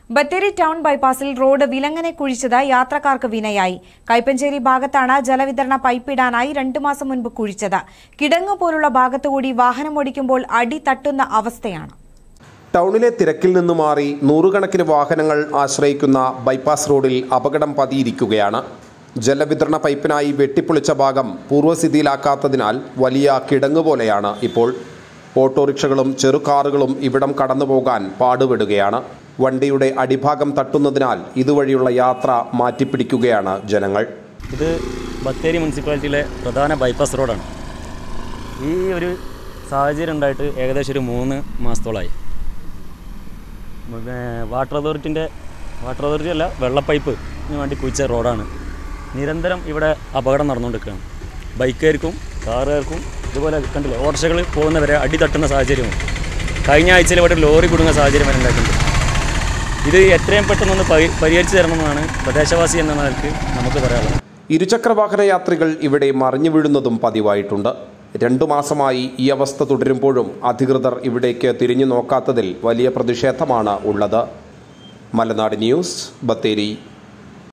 Bathery town ബൈപ്പാസിൽ road വിലങ്ങനെ കുഴിച്ചത് യാത്രക്കാർക്ക് വിനയായി കൈപ്പഞ്ചേരി ഭാഗത്താണ് ജലവിതരണ പൈപ്പ് ഇടാനായി രണ്ടു മാസം മുൻപ് കുഴിച്ചത് കിടങ്ങ് പോലുള്ള ഭാഗത്തുകൂടി വാഹനമോടിക്കുമ്പോൾ അടി തട്ടുന്ന അവസ്ഥയാണ് ടൗണിലെ തിരക്കിൽ നിന്ന് മാറി നൂറുകണക്കിന് വാഹനങ്ങൾ ആശ്രയിക്കുന്ന ബൈപ്പാസ് റോഡിൽ അപകടം പതിയിരിക്കുകയാണ് ജലവിതരണ പൈപ്പിനായി വെട്ടിപ്പൊളിച്ച ഭാഗം പൂർവ്വസ്ഥിതിയിലാക്കാത്തതിനാൽ വലിയ കിടങ്ങ് പോലെയാണ് ഇപ്പോൾ ഓട്ടോറിക്ഷകളും ചെറുകാറുകളും ഇവിടം കടന്നുപോകാൻ പാടുപെടുകയാണ് വണ്ടിയുടെ അടിഭാഗം തട്ടുന്നതിനാൽ ഇതുവഴിയുള്ള യാത്ര മാറ്റിപ്പിടിക്കുകയാണ് ജനങ്ങൾ ഇത് ബത്തേരി മുനിസിപ്പാലിറ്റിയിലെ പ്രധാന ബൈപ്പാസ് റോഡാണ് ഈ ഒരു സാഹചര്യം ഉണ്ടായിട്ട് ഏകദേശം ഒരു മൂന്ന് മാസത്തോളമായി പിന്നെ വാട്ടർ അതോറിറ്റിൻ്റെ വാട്ടർ അതോറിറ്റി അല്ല വെള്ളപ്പൈപ്പിന് വേണ്ടി കുഴിച്ച റോഡാണ് നിരന്തരം ഇവിടെ അപകടം നടന്നുകൊണ്ടിരിക്കുകയാണ് ബൈക്കുകാർക്കും കാറുകാർക്കും ഇതുപോലെ കണ്ടില്ലേ ഓട്ടോറിക്ഷകൾ പോകുന്നവരെ അടി തട്ടുന്ന സാഹചര്യമാണ് കഴിഞ്ഞ ആഴ്ചയിൽ ഇവിടെ ഒരു ലോറി കുടുങ്ങുന്ന സാഹചര്യം വരെ ഉണ്ടായിട്ടുണ്ട് ഇത് എത്രയും പെട്ടെന്നൊന്ന് പരി പരിഹരിച്ചു തരണമെന്നാണ് പ്രദേശവാസി എന്ന നിലയ്ക്ക് നമുക്ക് പറയാനുള്ളത് ഇരുചക്രവാഹന യാത്രികൾ ഇവിടെ മറിഞ്ഞു വീഴുന്നതും പതിവായിട്ടുണ്ട് രണ്ടു മാസമായി ഈ അവസ്ഥ തുടരുമ്പോഴും അധികൃതർ ഇവിടേക്ക് തിരിഞ്ഞു നോക്കാത്തതിൽ വലിയ പ്രതിഷേധമാണ് ഉള്ളത് മലനാട് ന്യൂസ് ബത്തേരി